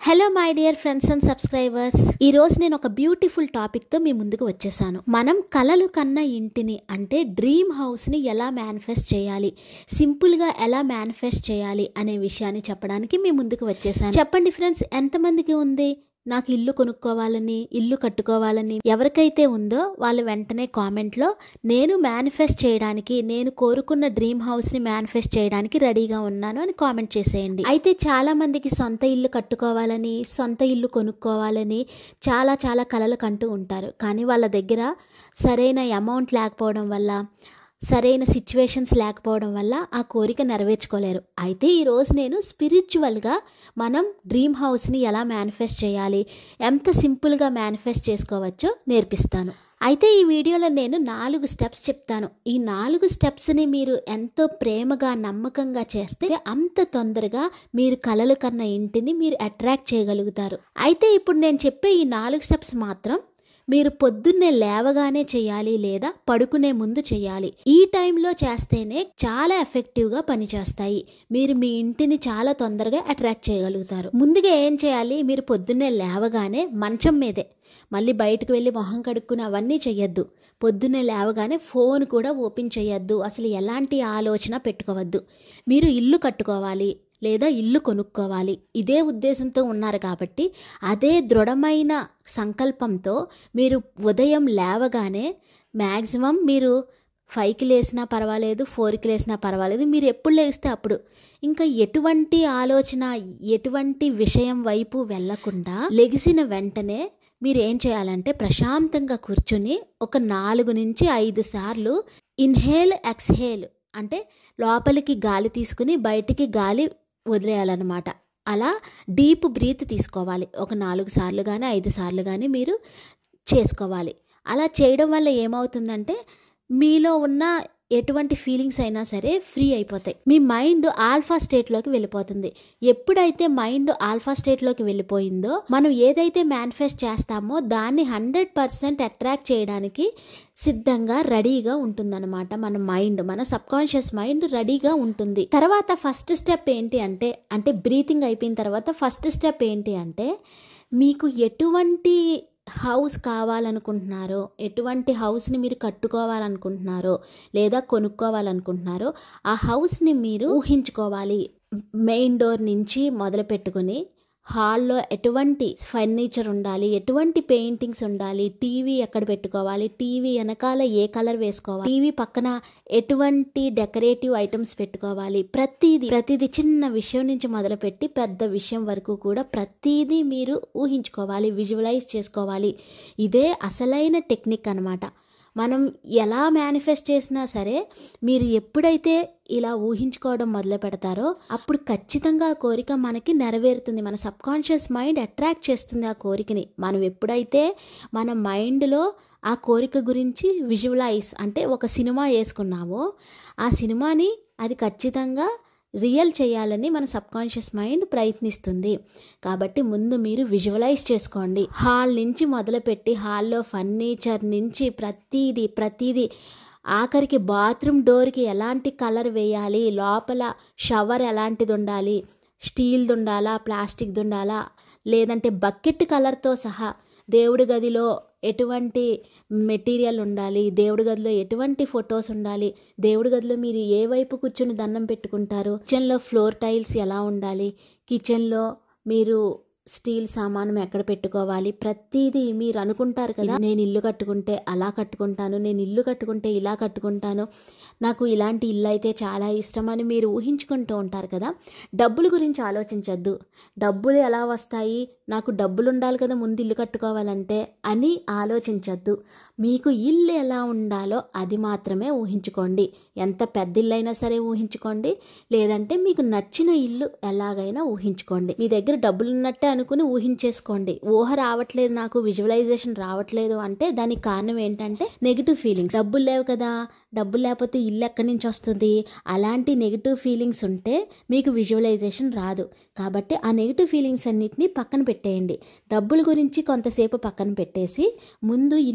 hello my dear friends and subscribers ఈ రోజు నేను ఒక బ్యూటిఫుల్ టాపిక్ తో మీ ముందుకు వచ్చేసాను మనం కలలు కన్న ఇంటిని అంటే డ్రీమ్ హౌస్ ని ఎలా మేనిఫెస్ట్ చేయాలి సింపుల్ గా ఎలా మేనిఫెస్ట్ చేయాలి అనే విషయాన్ని చెప్పడానికి మీ ముందుకు వచ్చేసాను చెప్పండి ఫ్రెండ్స్ ఎంతమందికి ఉంది నాకు ఇల్లు కొనుక్కోవాలని ఇల్లు కట్టుకోవాలని ఎవరికైతే ఉందో వాళ్ళు వెంటనే కామెంట్లో నేను మేనిఫెస్ట్ చేయడానికి నేను కోరుకున్న డ్రీమ్ హౌస్ని మేనిఫెస్ట్ చేయడానికి రెడీగా ఉన్నాను అని కామెంట్ చేసేయండి అయితే చాలా మందికి సొంత ఇల్లు కట్టుకోవాలని సొంత ఇల్లు కొనుక్కోవాలని చాలా చాలా కలలు కంటూ ఉంటారు కానీ వాళ్ళ దగ్గర సరైన అమౌంట్ లేకపోవడం వల్ల సరైన సిచ్యువేషన్స్ లేకపోవడం వల్ల ఆ కోరిక నెరవేర్చుకోలేరు అయితే ఈరోజు నేను స్పిరిచువల్గా మనం డ్రీమ్ హౌస్ని ఎలా మేనిఫెస్ట్ చేయాలి ఎంత సింపుల్గా మేనిఫెస్ట్ చేసుకోవచ్చో నేర్పిస్తాను అయితే ఈ వీడియోలో నేను నాలుగు స్టెప్స్ చెప్తాను ఈ నాలుగు స్టెప్స్ని మీరు ఎంతో ప్రేమగా నమ్మకంగా చేస్తే అంత తొందరగా మీరు కలలు కన్న ఇంటిని మీరు అట్రాక్ట్ చేయగలుగుతారు అయితే ఇప్పుడు నేను చెప్పే ఈ నాలుగు స్టెప్స్ మాత్రం మీరు పొద్దున్నే లేవగానే చేయాలి లేదా పడుకునే ముందు చేయాలి ఈ టైంలో చేస్తేనే చాలా ఎఫెక్టివ్గా పనిచేస్తాయి మీరు మీ ఇంటిని చాలా తొందరగా అట్రాక్ట్ చేయగలుగుతారు ముందుగా ఏం చేయాలి మీరు పొద్దున్నే లేవగానే మంచం మీదే మళ్ళీ బయటకు వెళ్ళి మొహం కడుక్కుని అవన్నీ చెయ్యొద్దు పొద్దున్నే లేవగానే ఫోన్ కూడా ఓపెన్ చేయొద్దు అసలు ఎలాంటి ఆలోచన పెట్టుకోవద్దు మీరు ఇల్లు కట్టుకోవాలి లేదా ఇల్లు కొనుక్కోవాలి ఇదే ఉద్దేశంతో ఉన్నారు కాబట్టి అదే దృఢమైన సంకల్పంతో మీరు ఉదయం లేవగానే మ్యాక్సిమం మీరు ఫైవ్కి లేసినా పర్వాలేదు ఫోర్కి లేసినా పర్వాలేదు మీరు ఎప్పుడు లేస్తే అప్పుడు ఇంకా ఎటువంటి ఆలోచన ఎటువంటి విషయం వైపు వెళ్లకుండా లెగిసిన వెంటనే మీరు ఏం చేయాలంటే ప్రశాంతంగా కూర్చుని ఒక నాలుగు నుంచి ఐదు సార్లు ఇన్హేల్ ఎక్స్హేల్ అంటే లోపలికి గాలి తీసుకుని బయటికి గాలి వదిలేయాలన్నమాట అలా డీప్ బ్రీత్ తీసుకోవాలి ఒక నాలుగు సార్లు కానీ ఐదు సార్లు కానీ మీరు చేసుకోవాలి అలా చేయడం వల్ల ఏమవుతుందంటే మీలో ఉన్న ఎటువంటి ఫీలింగ్స్ అయినా సరే ఫ్రీ అయిపోతాయి మీ మైండ్ ఆల్ఫా స్టేట్లోకి వెళ్ళిపోతుంది ఎప్పుడైతే మైండ్ ఆల్ఫా స్టేట్లోకి వెళ్ళిపోయిందో మనం ఏదైతే మేనిఫెస్ట్ చేస్తామో దాన్ని హండ్రెడ్ పర్సెంట్ అట్రాక్ట్ చేయడానికి సిద్ధంగా రెడీగా ఉంటుందన్నమాట మన మైండ్ మన సబ్ కాన్షియస్ మైండ్ రెడీగా ఉంటుంది తర్వాత ఫస్ట్ స్టెప్ ఏంటి అంటే అంటే బ్రీతింగ్ అయిపోయిన తర్వాత ఫస్ట్ స్టెప్ ఏంటి అంటే మీకు ఎటువంటి హౌస్ కావాలనుకుంటున్నారో ఎటువంటి హౌస్ని మీరు కట్టుకోవాలనుకుంటున్నారో లేదా కొనుక్కోవాలనుకుంటున్నారో ఆ హౌస్ని మీరు ఊహించుకోవాలి మెయిన్ డోర్ నుంచి మొదలు పెట్టుకుని హాల్లో ఎటువంటి ఫర్నిచర్ ఉండాలి ఎటువంటి పెయింటింగ్స్ ఉండాలి టీవీ ఎక్కడ పెట్టుకోవాలి టీవీ వెనకాల ఏ కలర్ వేసుకోవాలి టీవీ పక్కన ఎటువంటి డెకరేటివ్ ఐటమ్స్ పెట్టుకోవాలి ప్రతిదీ ప్రతిదీ చిన్న విషయం నుంచి మొదలుపెట్టి పెద్ద విషయం వరకు కూడా ప్రతిదీ మీరు ఊహించుకోవాలి విజువలైజ్ చేసుకోవాలి ఇదే అసలైన టెక్నిక్ అనమాట మనం ఎలా మేనిఫెస్ట్ చేసినా సరే మీరు ఎప్పుడైతే ఇలా ఊహించుకోవడం మొదలు పెడతారో అప్పుడు ఖచ్చితంగా ఆ కోరిక మనకి నెరవేరుతుంది మన సబ్ కాన్షియస్ మైండ్ అట్రాక్ట్ చేస్తుంది ఆ కోరికని మనం ఎప్పుడైతే మన మైండ్లో ఆ కోరిక గురించి విజువలైజ్ అంటే ఒక సినిమా వేసుకున్నామో ఆ సినిమాని అది ఖచ్చితంగా రియల్ చేయాలని మన సబ్ కాన్షియస్ మైండ్ ప్రయత్నిస్తుంది కాబట్టి ముందు మీరు విజువలైజ్ చేసుకోండి హాల్ నుంచి మొదలుపెట్టి హాల్లో ఫర్నిచర్ నుంచి ప్రతీది ప్రతీది ఆఖరికి బాత్రూమ్ డోర్కి ఎలాంటి కలర్ వేయాలి లోపల షవర్ ఎలాంటిది ఉండాలి స్టీల్ది ఉండాలా ప్లాస్టిక్ది ఉండాలా లేదంటే బకెట్ కలర్తో సహా దేవుడి గదిలో ఎటువంటి మెటీరియల్ ఉండాలి దేవుడి గదిలో ఎటువంటి ఫొటోస్ ఉండాలి దేవుడి గదిలో మీరు ఏ వైపు కూర్చుని దండం పెట్టుకుంటారు కిచెన్లో ఫ్లోర్ టైల్స్ ఎలా ఉండాలి కిచెన్లో మీరు స్టీల్ సామానం ఎక్కడ పెట్టుకోవాలి ప్రతిదీ మీరు అనుకుంటారు కదా నేను ఇల్లు కట్టుకుంటే అలా కట్టుకుంటాను నేను ఇల్లు కట్టుకుంటే ఇలా కట్టుకుంటాను నాకు ఇలాంటి ఇల్లు అయితే చాలా ఇష్టం అని మీరు ఊహించుకుంటూ ఉంటారు కదా డబ్బుల గురించి ఆలోచించద్దు డబ్బులు ఎలా వస్తాయి నాకు డబ్బులు ఉండాలి కదా ముందు ఇల్లు కట్టుకోవాలంటే అని ఆలోచించద్దు మీకు ఇల్లు ఎలా ఉండాలో అది మాత్రమే ఊహించుకోండి ఎంత పెద్ద ఇల్లు అయినా సరే ఊహించుకోండి లేదంటే మీకు నచ్చిన ఇల్లు ఎలాగైనా ఊహించుకోండి మీ దగ్గర డబ్బులు ఉన్నట్టే అనుకుని ఊహించేసుకోండి ఊహ రావట్లేదు నాకు విజువలైజేషన్ రావట్లేదు అంటే దానికి కారణం ఏంటంటే నెగిటివ్ ఫీలింగ్స్ డబ్బులు లేవు కదా డబ్బులు లేకపోతే ఇల్లు ఎక్కడి నుంచి వస్తుంది అలాంటి నెగిటివ్ ఫీలింగ్స్ ఉంటే మీకు విజువలైజేషన్ రాదు కాబట్టి ఆ నెగిటివ్ ఫీలింగ్స్ అన్నిటిని పక్కన పెట్టేయండి డబ్బుల గురించి కొంతసేపు పక్కన పెట్టేసి ముందు ఇల్లు ఎలా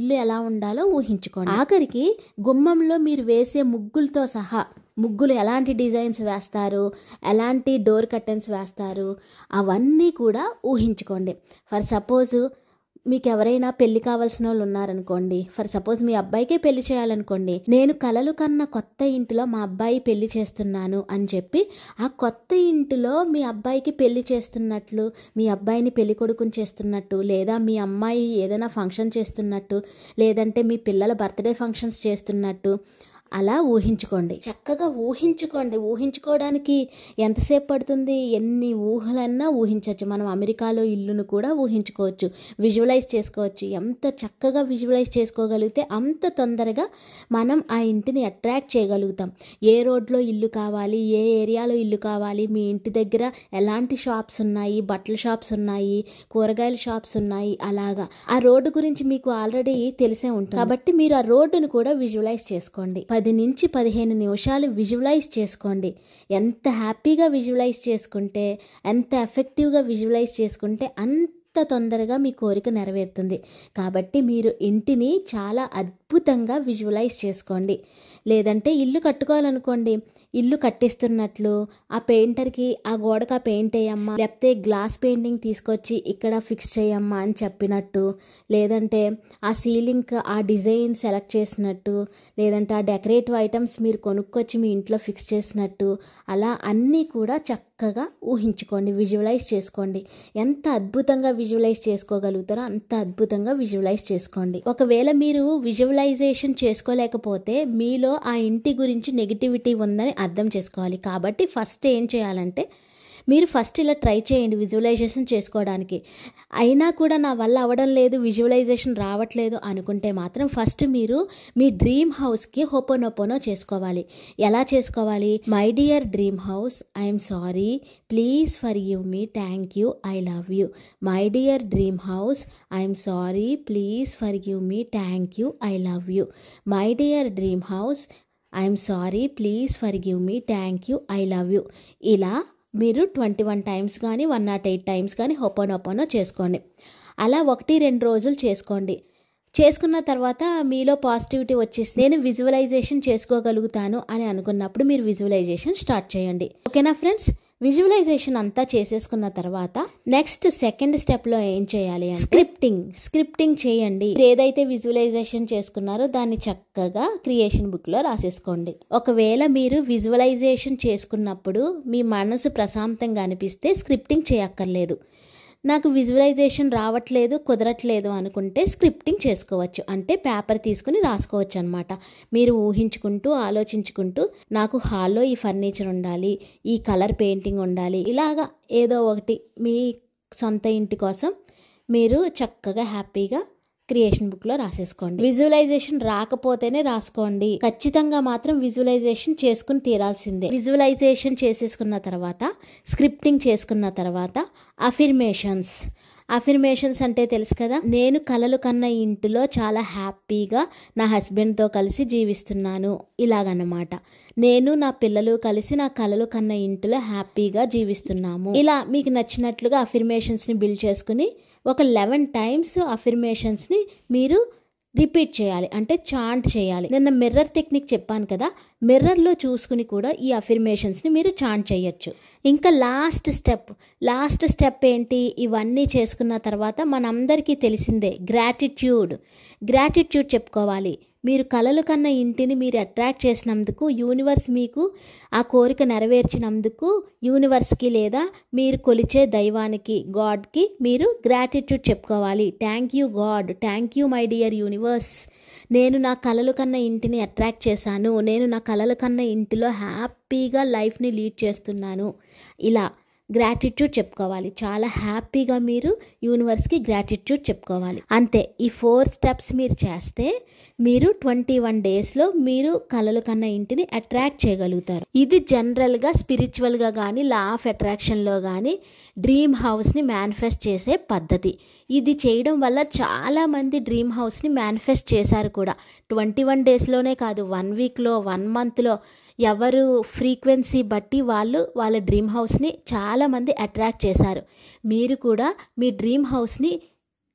ఉండాలో ఊహించుకోండి ఆఖరికి గుమ్మంలో మీరు వేసే ముగ్గులతో సహా ముగ్గులు ఎలాంటి డిజైన్స్ వేస్తారు ఎలాంటి డోర్ కర్టెన్స్ వేస్తారు అవన్నీ కూడా ఊహించుకోండి ఫర్ సపోజ్ మీకు ఎవరైనా పెళ్లి కావాల్సిన వాళ్ళు ఉన్నారనుకోండి ఫర్ సపోజ్ మీ అబ్బాయికే పెళ్లి చేయాలనుకోండి నేను కలలు కన్న కొత్త ఇంటిలో మా అబ్బాయి పెళ్లి చేస్తున్నాను అని చెప్పి ఆ కొత్త ఇంటిలో మీ అబ్బాయికి పెళ్లి చేస్తున్నట్లు మీ అబ్బాయిని పెళ్లి కొడుకుని చేస్తున్నట్టు లేదా మీ అమ్మాయి ఏదైనా ఫంక్షన్ చేస్తున్నట్టు లేదంటే మీ పిల్లల బర్త్డే ఫంక్షన్స్ చేస్తున్నట్టు అలా ఊహించుకోండి చక్కగా ఊహించుకోండి ఊహించుకోవడానికి ఎంతసేపు పడుతుంది ఎన్ని ఊహలన్నా ఊహించవచ్చు మనం అమెరికాలో ఇల్లును కూడా ఊహించుకోవచ్చు విజువలైజ్ చేసుకోవచ్చు ఎంత చక్కగా విజువలైజ్ చేసుకోగలిగితే అంత తొందరగా మనం ఆ ఇంటిని అట్రాక్ట్ చేయగలుగుతాం ఏ రోడ్లో ఇల్లు కావాలి ఏ ఏరియాలో ఇల్లు కావాలి మీ ఇంటి దగ్గర ఎలాంటి షాప్స్ ఉన్నాయి బట్టల షాప్స్ ఉన్నాయి కూరగాయల షాప్స్ ఉన్నాయి అలాగా ఆ రోడ్డు గురించి మీకు ఆల్రెడీ తెలిసే ఉంటుంది కాబట్టి మీరు ఆ రోడ్డును కూడా విజువలైజ్ చేసుకోండి పది నుంచి పదిహేను నిమిషాలు విజువలైజ్ చేసుకోండి ఎంత హ్యాపీగా విజువలైజ్ చేసుకుంటే ఎంత ఎఫెక్టివ్గా విజువలైజ్ చేసుకుంటే అంత తొందరగా మీ కోరిక నెరవేరుతుంది కాబట్టి మీరు ఇంటిని చాలా అద్భుతంగా విజువలైజ్ చేసుకోండి లేదంటే ఇల్లు కట్టుకోవాలనుకోండి ఇల్లు కట్టిస్తున్నట్లు ఆ పెయింటర్కి ఆ గోడకు ఆ పెయింట్ వేయమ్మా లేకపోతే గ్లాస్ పెయింటింగ్ తీసుకొచ్చి ఇక్కడ ఫిక్స్ చేయమ్మా అని చెప్పినట్టు లేదంటే ఆ సీలింగ్ ఆ డిజైన్ సెలెక్ట్ చేసినట్టు లేదంటే ఆ డెకరేటివ్ ఐటమ్స్ మీరు కొనుక్కొచ్చి మీ ఇంట్లో ఫిక్స్ చేసినట్టు అలా అన్నీ కూడా చక్కగా ఊహించుకోండి విజువలైజ్ చేసుకోండి ఎంత అద్భుతంగా విజువలైజ్ చేసుకోగలుగుతారో అంత అద్భుతంగా విజువలైజ్ చేసుకోండి ఒకవేళ మీరు విజువలైజేషన్ చేసుకోలేకపోతే మీలో ఆ ఇంటి గురించి నెగిటివిటీ ఉందని అర్థం చేసుకోవాలి కాబట్టి ఫస్ట్ ఏం చేయాలంటే మీరు ఫస్ట్ ఇలా ట్రై చేయండి విజువలైజేషన్ చేసుకోవడానికి అయినా కూడా నా వల్ల అవ్వడం లేదు విజువలైజేషన్ రావట్లేదు అనుకుంటే మాత్రం ఫస్ట్ మీరు మీ డ్రీమ్ హౌస్కి హోపోనోపోనో చేసుకోవాలి ఎలా చేసుకోవాలి my dear dream house I'm sorry please forgive me thank you I love you my dear dream house I'm sorry please forgive me thank you I love you my dear dream house I'm sorry please forgive me thank you I love you ఇలా మీరు twenty one times కానీ one naught eight times కానీ hooponopono చేసుకోండి అలా ఒకటి రెండు రోజులు చేసుకోండి చేసుకున్న తర్వాత మీలో పాజిటివిటీ వచ్చేసి నేను విజువలైజేషన్ చేసుకోగలుగుతాను అని అనుకున్నప్పుడు మీరు విజువలైజేషన్ స్టార్ట్ చేయండి ఓకేనా ఫ్రెండ్స్ విజువలైజేషన్ అంతా చేసేసుకున్న తర్వాత నెక్స్ట్ సెకండ్ స్టెప్లో ఏం చేయాలి అంటే స్క్రిప్టింగ్ స్క్రిప్టింగ్ చేయండి మీరు ఏదైతే విజువలైజేషన్ చేసుకున్నారో దాన్ని చక్కగా క్రియేషన్ బుక్లో రాసేసుకోండి ఒకవేళ మీరు విజువలైజేషన్ చేసుకున్నప్పుడు మీ మనసు ప్రశాంతంగా అనిపిస్తే స్క్రిప్టింగ్ చేయక్కర్లేదు నాకు విజువలైజేషన్ రావట్లేదు కుదరట్లేదు అనుకుంటే స్క్రిప్టింగ్ చేసుకోవచ్చు అంటే పేపర్ తీసుకుని రాసుకోవచ్చు అనమాట మీరు ఊహించుకుంటూ ఆలోచించుకుంటూ నాకు హాల్లో ఈ ఫర్నిచర్ ఉండాలి ఈ కలర్ పెయింటింగ్ ఉండాలి ఇలాగా ఏదో ఒకటి మీ సొంత ఇంటి కోసం మీరు చక్కగా హ్యాపీగా క్రియేషన్ బుక్లో రాసేసుకోండి విజువలైజేషన్ రాకపోతేనే రాసుకోండి ఖచ్చితంగా మాత్రం విజువలైజేషన్ చేసుకుని తీరాల్సిందే విజువలైజేషన్ చేసేసుకున్న తర్వాత స్క్రిప్టింగ్ చేసుకున్న తర్వాత అఫిర్మేషన్స్ అఫిర్మేషన్స్ అంటే తెలుసు కదా నేను కలలు కన్న ఇంటిలో చాలా హ్యాపీగా నా హస్బెండ్తో కలిసి జీవిస్తున్నాను ఇలాగన్నమాట నేను నా పిల్లలు కలిసి నా కలలు కన్న ఇంటిలో హ్యాపీగా జీవిస్తున్నాము ఇలా మీకు నచ్చినట్లుగా అఫిర్మేషన్స్ని బిల్డ్ చేసుకుని ఒక లెవెన్ టైమ్స్ అఫిర్మేషన్స్ని మీరు రిపీట్ చేయాలి అంటే చాంట్ చేయాలి నిన్న మిర్రర్ టెక్నిక్ చెప్పాను కదా మిర్రర్లో చూసుకుని కూడా ఈ అఫిర్మేషన్స్ని మీరు చాంట్ చేయొచ్చు ఇంకా లాస్ట్ స్టెప్ లాస్ట్ స్టెప్ ఏంటి ఇవన్నీ చేసుకున్న తర్వాత మనందరికీ తెలిసిందే గ్రాటిట్యూడ్ గ్రాటిట్యూడ్ చెప్పుకోవాలి మీరు కలలు కన్న ఇంటిని మీరు అట్రాక్ట్ చేసినందుకు యూనివర్స్ మీకు ఆ కోరిక నెరవేర్చినందుకు యూనివర్స్కి లేదా మీరు కొలిచే దైవానికి గాడ్కి మీరు గ్రాటిట్యూడ్ చెప్పుకోవాలి thank you God thank you my dear universe నేను నా కలలు కన్న ఇంటిని అట్రాక్ట్ చేశాను నేను నా కలలు కన్న ఇంటిలో హ్యాపీగా లైఫ్ని లీడ్ చేస్తున్నాను ఇలా గ్రాటిట్యూడ్ చెప్పుకోవాలి చాలా హ్యాపీగా మీరు యూనివర్స్కి గ్రాటిట్యూడ్ చెప్పుకోవాలి అంతే ఈ ఫోర్ స్టెప్స్ మీరు చేస్తే మీరు ట్వంటీ వన్ డేస్లో మీరు కలలు కన్న ఇంటిని అట్రాక్ట్ చేయగలుగుతారు ఇది జనరల్గా స్పిరిచువల్గా కానీ లా ఆఫ్ అట్రాక్షన్లో కానీ డ్రీమ్ హౌస్ని మేనిఫెస్ట్ చేసే పద్ధతి ఇది చేయడం వల్ల చాలామంది డ్రీమ్ హౌస్ని మేనిఫెస్ట్ చేశారు కూడా ట్వంటీ వన్ డేస్లోనే కాదు వన్ వీక్లో వన్ మంత్లో ఎవరు ఫ్రీక్వెన్సీ బట్టి వాళ్ళు వాళ్ళ డ్రీమ్ హౌస్ని చాలామంది అట్రాక్ట్ చేశారు మీరు కూడా మీ డ్రీమ్ హౌస్ని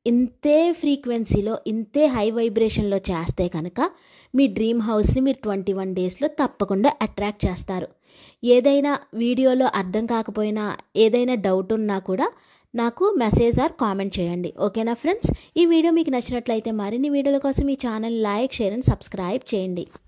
ఇంతే ఫ్రీక్వెన్సీలో ఇంతే హై వైబ్రేషన్లో చేస్తే కనుక మీ డ్రీమ్ హౌస్ని మీరు ట్వంటీ వన్ డేస్లో తప్పకుండా అట్రాక్ట్ చేస్తారు ఏదైనా వీడియోలో అర్థం కాకపోయినా ఏదైనా డౌట్ ఉన్నా కూడా నాకు మెసేజ్ ఆర్ కామెంట్ చేయండి ఓకేనా ఫ్రెండ్స్ ఈ వీడియో మీకు నచ్చినట్లయితే మరిన్ని వీడియోల కోసం ఈ channel like share and subscribe చేయండి